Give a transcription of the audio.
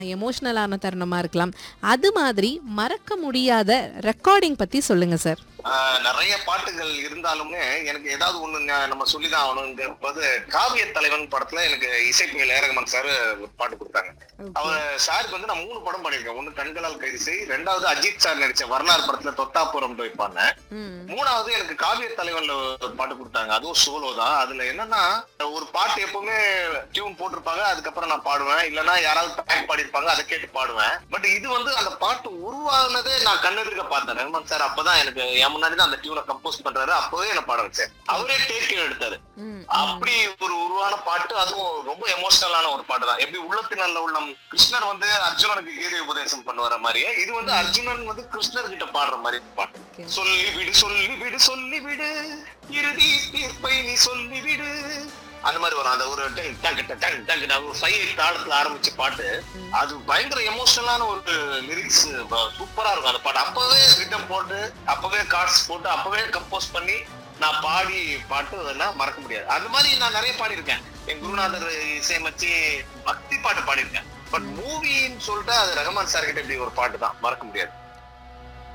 எமோஷனலான தருணமா இருக்கலாம் அது மாதிரி மறக்க முடியாத ரெக்கார்டிங் பத்தி சொல்லுங்க சார் ஆஹ் நிறைய பாட்டுகள் இருந்தாலுமே எனக்கு ஏதாவது ஒண்ணு ஞா- நம்ம சொல்லிதான் ஆகணுங்கிற போது காவிய தலைவன் படத்துல எனக்கு இசைப்புயல் ஏரகமன் சார் ஒரு பாட்டு கொடுத்தாங்க அவர் சாருக்கு வந்து நான் மூணு படம் பண்ணிருக்கேன் ஒண்ணு கண்களால் கைது செய் ரெண்டாவது அஜித் சார் நடிச்ச வரலாறு படத்துல தொத்தாபுரம் போய் பாடினேன் ம். மூணாவது எனக்கு காவிய தலைவன்ல ஒரு பாட்டு கொடுத்தாங்க அதுவும் சோலோ தான் அதுல என்னன்னா ஒரு பாட்டு எப்பவுமே டியூன் போட்டிருப்பாங்க அதுக்கப்புறம் நான் பாடுவேன் இல்லைன்னா யாராவது ட்ராக் பாடியிருப்பாங்க அதை கேட்டு பாடுவேன் பட் இது வந்து அந்த பாட்டு உருவானதே நான் கண்ணெதிர்க்க பார்த்தேன் ரஹ்மான் சார் அப்பதான் எனக்கு என் முன்னாடி தான் அந்த டியூனை கம்போஸ் பண்றாரு அப்பவே என்ன பாட வச்சார் அவரே டேக் எடுத்தாரு ம். அப்படி ஒரு உருவான பாட்டு அதுவும் ரொம்ப எமோஷனலான ஒரு பாட்டு தான் எப்படி உள்ளத்தினல்ல உள்ளம் கிருஷ்ணர் வந்து அர்ஜுனனுக்கு கீதை உபதேசம் பண்ணுவார மாதிரியே இது வந்து அர்ஜுனன் வந்து கிருஷ்ணர் கிட்ட பாடுற மாதிரி பாட்டு Okay. சொல்லி விடு சொல்லி விடு சொல்லி விடு இறுதி தீர்ப்பை நீ சொல்லி விடு அந்த மாதிரி வரும் அந்த ஒரு டங் டங்கு டங் டங்கு டங் ஒரு ஃபைவ் தாளத்துல ஆரம்பிச்ச பாட்டு அது பயங்கர எமோஷனலான ஒரு லிரிக்ஸ் சூப்பரா இருக்கும் அந்த பாட்டு அப்பவே ரிட்டம் போட்டு அப்பவே கார்ட்ஸ் போட்டு அப்பவே கம்போஸ் பண்ணி நான் பாடி பாட்டு அதெல்லாம் மறக்க முடியாது அது மாதிரி நான் நிறைய பாடியிருக்கேன் என் குருநாதர் இசையமைச்சு பக்தி பாட்டு பாடியிருக்கேன் பட் மூவின்னு சொல்லிட்டு அது ரஹ்மான் சார் கிட்ட இப்படி ஒரு பாட்டு தான் மறக்க முடியாது